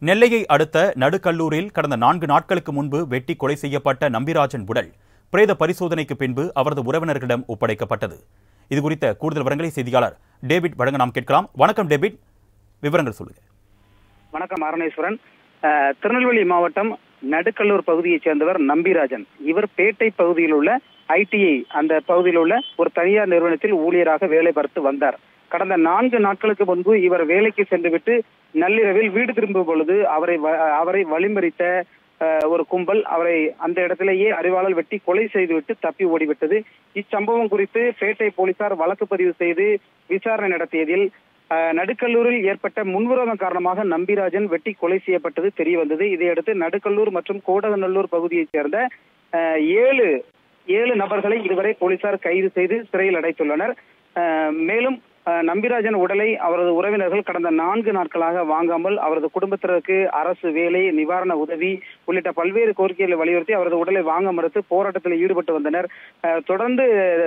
நெல்லையை அடுத்த நடுக்கல்லூரில் கடந்த நான்கு நாட்களுக்கு முன்பு வெட்டி கொலை செய்யப்பட்ட நம்பிராஜன் உடல் பிரேத பரிசோதனைக்கு பின்பு அவரது உறவினர்களிடம் ஒப்படைக்கப்பட்டது இது குறித்த கூடுதல் விவரங்களை செய்தியாளர் டேவிட் வழங்க நாம் கேட்கலாம் வணக்கம் டேவிட் விவரங்கள் சொல்லுங்க வணக்கம் அரணேஸ்வரன் அஹ், திருநெல்வேலி மாவட்டம் நடுக்கல்லூர் பகுதியைச் சேர்ந்தவர் நம்பிராஜன் இவர் பேட்டை பகுதியில் உள்ள ஐடிஐ அந்த பகுதியில் உள்ள ஒரு தனியார் நிறுவனத்தில் ஊழியராக வேலை பார்த்து வந்தார் கடந்த நான்கு நாட்களுக்கு முன்பு இவர் வேலைக்கு சென்றுவிட்டு நள்ளிரவில் வீடு திரும்பும் பொழுது அவரை வ- அவரை வழிமறித்த அஹ், ஒரு கும்பல் அவரை அந்த இடத்திலேயே அறிவாளால் வெட்டி கொலை செய்துவிட்டு தப்பி ஓடிவிட்டது இச்சம்பவம் குறித்து பேட்டை போலீசார் வழக்கு பதிவு செய்து விசாரணை நடத்தியதில் அஹ், நடுக்கல்லூரில் ஏற்பட்ட முன்விரோதம் காரணமாக நம்பிராஜன் வெட்டி கொலை செய்யப்பட்டது தெரிய வந்தது இதையடுத்து நடுக்கல்லூர் மற்றும் கோடகநல்லூர் பகுதியைச் சேர்ந்த அஹ், ஏழு ஏழு நபர்களை இதுவரை போலீசார் கைது செய்து சிறையில் அடைத்துள்ளனர் அஹ், மேலும் அஹ், நம்பிராஜன் உடலை அவரது உறவினர்கள் கடந்த நான்கு நாட்களாக வாங்காமல் அவரது குடும்பத்தினருக்கு அரசு வேலை நிவாரண உதவி உள்ளிட்ட பல்வேறு கோரிக்கைகளை வலியுறுத்தி அவரது உடலை வாங்க மறுத்து போராட்டத்தில் ஈடுபட்டு வந்தனர் அஹ், தொடர்ந்து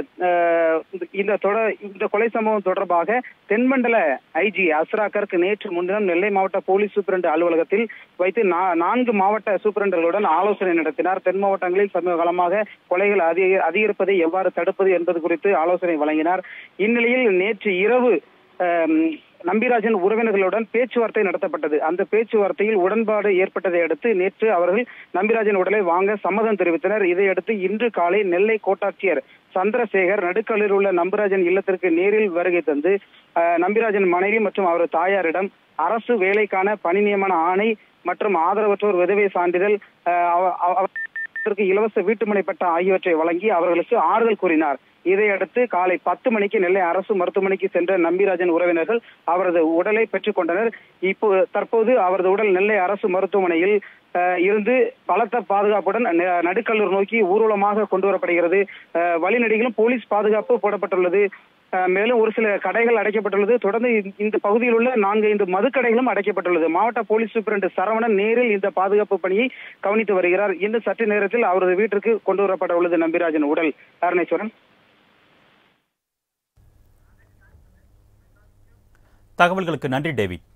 அஹ், இந்த தொடர் இந்த கொலை சம்பவம் தொடர்பாக தென்மண்டல ஐஜி அஸ்ராக்கருக்கு நேற்று முன்தினம் நெல்லை மாவட்ட போலீஸ் சூப்பரண்டு அலுவலகத்தில் வைத்து நா- நான்கு மாவட்ட சூப்பரண்டுகளுடன் ஆலோசனை நடத்தினார் தென் மாவட்டங்களில் சமீப காலமாக கொலைகள் அதிக அதிகரிப்பதை எவ்வாறு தடுப்பது என்பது குறித்து ஆலோசனை வழங்கினார் இந்நிலையில் நேற்று இரவு அம், நம்பிராஜன் உறவினர்களுடன் பேச்சுவார்த்தை நடத்தப்பட்டது அந்த பேச்சுவார்த்தையில் உடன்பாடு ஏற்பட்டதை அடுத்து நேற்று அவர்கள் நம்பிராஜன் உடலை வாங்க சம்மதம் தெரிவித்தனர் இதையடுத்து இன்று காலை நெல்லை கோட்டாட்சியர் சந்திரசேகர் நடுக்கல்லில் உள்ள நம்பிராஜன் இல்லத்திற்கு நேரில் வருகை தந்து அஹ், நம்பிராஜன் மனைவி மற்றும் அவரது தாயாரிடம் அரசு வேலைக்கான பணி நியமன ஆணை மற்றும் ஆதரவற்றோர் விதவை சான்றிதழ் அஹ், அவ- அவ- அவர்களுக்கு இலவச வீட்டுமனை பட்டா ஆகியவற்றை வழங்கி அவர்களுக்கு ஆறுதல் கூறினார் இதையடுத்து காலை பத்து மணிக்கு நெல்லை அரசு மருத்துவமனைக்கு சென்ற நம்பிராஜன் உறவினர்கள் அவரது உடலை பெற்றுக் கொண்டனர் இப்போ தற்போது அவரது உடல் நெல்லை அரசு மருத்துவமனையில் அஹ், இருந்து பலத்த பாதுகாப்புடன் ந- நடுக்கல்லூர் நோக்கி ஊர்வலமாக கொண்டு வரப்படுகிறது அஹ், வழிநெடுகிலும் போலீஸ் பாதுகாப்பு போடப்பட்டுள்ளது அஹ், மேலும் ஒரு சில கடைகள் அடைக்கப்பட்டுள்ளது தொடர்ந்து இந்த- இந்த பகுதியில் உள்ள நான்கு ஐந்து மதுக்கடைகளும் அடைக்கப்பட்டுள்ளது மாவட்ட போலீஸ் சூப்பரண்டு சரவணன் நேரில் இந்த பாதுகாப்பு பணியை கவனித்து வருகிறார் இன்னும் சற்று நேரத்தில் அவரது வீட்டிற்கு கொண்டு வரப்பட உள்ளது நம்பிராஜன் உடல் அருணேஸ்வரன் தகவல்களுக்கு நன்றி டேவிட்